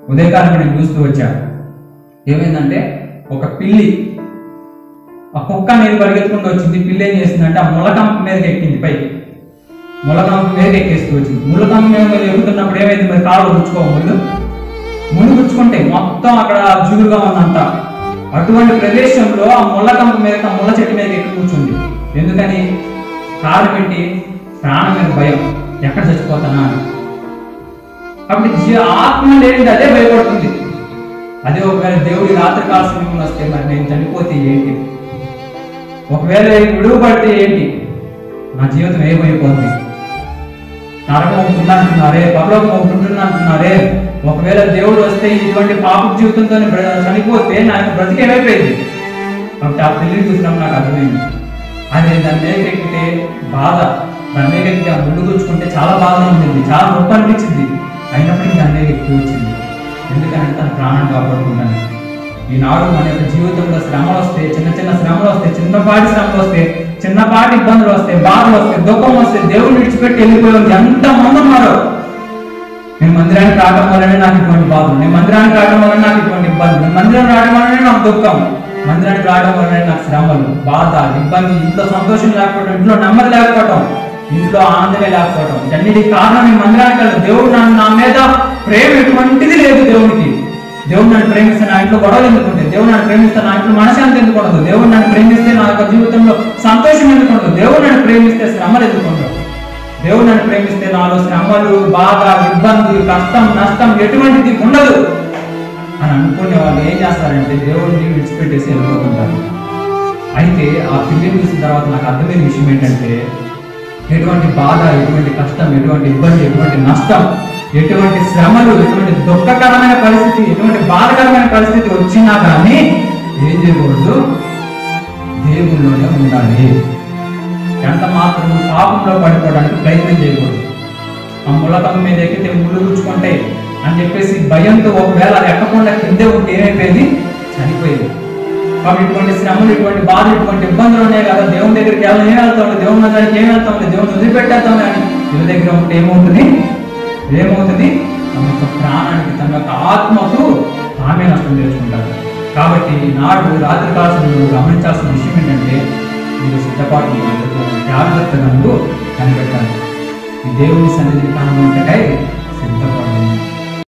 ఉదయకాలం నేను చూస్తూ వచ్చా ఏమైందంటే ఒక పిల్లి ఆ కుక్క మీద పరిగెత్తుకుంటూ వచ్చింది పిల్లి ఏం చేసిందంటే ఆ ముళ్ళకంప మీదకి ఎక్కింది పైకి ముళ్ళకంప మీదకి ఎక్కేస్తూ వచ్చింది ముళ్ళకంప మీద మీద ఎక్కుతున్నప్పుడు ఏమైంది మరి కాళ్ళు గుచ్చుకో ముళ్ళు ముళ్ళు గుచ్చుకుంటే మొత్తం అక్కడ జుగురుగా ఉందంట అటువంటి ప్రదేశంలో ఆ ముళ్ళకంప మీద ఆ ముళ్ళ చెట్టు మీద ఎక్కి కూర్చుంది ఎందుకని కారు పెట్టి ప్రాణం మీద భయం ఎక్కడ చచ్చిపోతానా అని కాబట్టి జీ- ఆత్మ లేనిది అదే భయపడుతుంది అదే ఒకవేళ దేవుడి రాత్రి కాల సమయంలో వస్తే మరి నేను చనిపోతే ఏంటి ఒకవేళ విడుగు పడితే ఏంటి నా జీవితం ఏమైపోద్ది నరకం ఒకటి ఉందంటున్నారే పరలోకం ఒకటి ఉంటుంది అంటున్నారే ఒకవేళ దేవుడు వస్తే ఇటువంటి పాప జీవితంతో చనిపోతే నాకు బ్రతికి ఏమైపోయింది కాబట్టి ఆ పిల్లిని చూసినప్పుడు నాకు అర్థమైంది అది దాని మీద ఎక్కితే బాధ దాని మీద ఎక్కితే ఆ ముందు కూర్చుకుంటే చాలా బాధ ఉంటుంది చాలా నొప్పి అనిపించింది అయినప్పటికీ దాని మీద ఎక్కువ వచ్చింది ఎందుకంటే తన ప్రాణాన్ని కాపాడుకుంటాను ఈనాడు మన యొక్క జీవితంలో శ్రమలు వస్తే చిన్న చిన్న శ్రమలు వస్తే చిన్నపాటి శ్రమలు వస్తే చిన్నపాటి ఇబ్బందులు వస్తాయి బాధలు వస్తాయి దుఃఖం వస్తే దేవుడిని విడిచిపెట్టి వెళ్ళిపోయాం ఎంత మంది ఉన్నారు నేను మందిరానికి రావడం వల్లనే నాకు ఇటువంటి బాధలు నేను మందిరానికి రావడం వల్ల నాకు ఇటువంటి ఇబ్బంది నేను మందిరం రావడం వల్లనే నాకు దుఃఖం మందిరానికి రావడం వల్లనే నాకు శ్రమలు బాధ ఇబ్బంది ఇంట్లో సంతోషం లేకపోవడం ఇంట్లో నెమ్మది లేకపోవడం ఇంట్లో ఆనందమే లేకపోవడం వీటన్నిటికి కారణం నేను మందిరానికి వెళ్ళదు దేవుడు నన్ను నా మీద ప్రేమ ఎటువంటిది లేదు దేవునికి దేవుడు నన్ను ప్రేమిస్తే నా ఇంట్లో గొడవలు ఎందుకుంటే దేవుడు నన్ను ప్రేమిస్తే నా ఇంట్లో మనశాంతి ఎందుకు ఉండదు దేవుడు నన్ను ప్రేమిస్తే నా యొక్క జీవితంలో సంతోషం ఎందుకు ఉండదు దేవుడు నన్ను ప్రేమిస్తే శ్రమలు ఎందుకు ఉండవు దేవుడు నన్ను ప్రేమిస్తే నాలో శ్రమలు బాధ ఇబ్బందులు కష్టం నష్టం ఎటువంటిది ఉండదు అని అనుకునే వాళ్ళు ఏం చేస్తారంటే దేవుడిని విడిచిపెట్టేసి వెళ్ళిపోతుంటారు అయితే ఆ పిల్లిని చూసిన తర్వాత నాకు అర్థమైన విషయం ఏంటంటే ఎటువంటి బాధ ఎటువంటి కష్టం ఎటువంటి ఇబ్బంది ఎటువంటి నష్టం ఎటువంటి శ్రమలు ఎటువంటి దుఃఖకరమైన పరిస్థితి ఎటువంటి బాధకరమైన పరిస్థితి వచ్చినా కానీ ఏం చేయకూడదు దేవుళ్ళలోనే ఉండాలి ఎంత మాత్రం పాపంలో పడిపోవడానికి ప్రయత్నం చేయకూడదు ఆ ముళ్ళకమ్మ మీద ఎక్కితే ముళ్ళు గుచ్చుకుంటే అని చెప్పేసి భయంతో ఒకవేళ అది ఎక్కకుండా కిందే ఉంటే ఏమైపోయింది చనిపోయింది కాబట్టి ఇటువంటి శ్రమలు ఇటువంటి బాధలు ఇటువంటి ఇబ్బందులు ఉన్నాయి కదా దేవుని దగ్గరికి వెళ్ళని ఏం వెళ్తాం దేవుని దగ్గరికి ఏం వెళ్తాం దేవుని వదిలిపెట్టేద్దాం కానీ వీళ్ళ దగ్గర ఉంటే ఏమవుతుంది ఏమవుతుంది తమ యొక్క ప్రాణానికి తమ యొక్క ఆత్మకు ఆమె నష్టం చేసుకుంటారు కాబట్టి నాడు రాత్రి కాల్సిన గమనించాల్సిన విషయం ఏంటంటే మీరు సిద్ధపాటు జాగ్రత్తగా కనిపెట్టాలి ఈ దేవుని సన్నిధి కనుగొంటకై సిద్ధపడాలి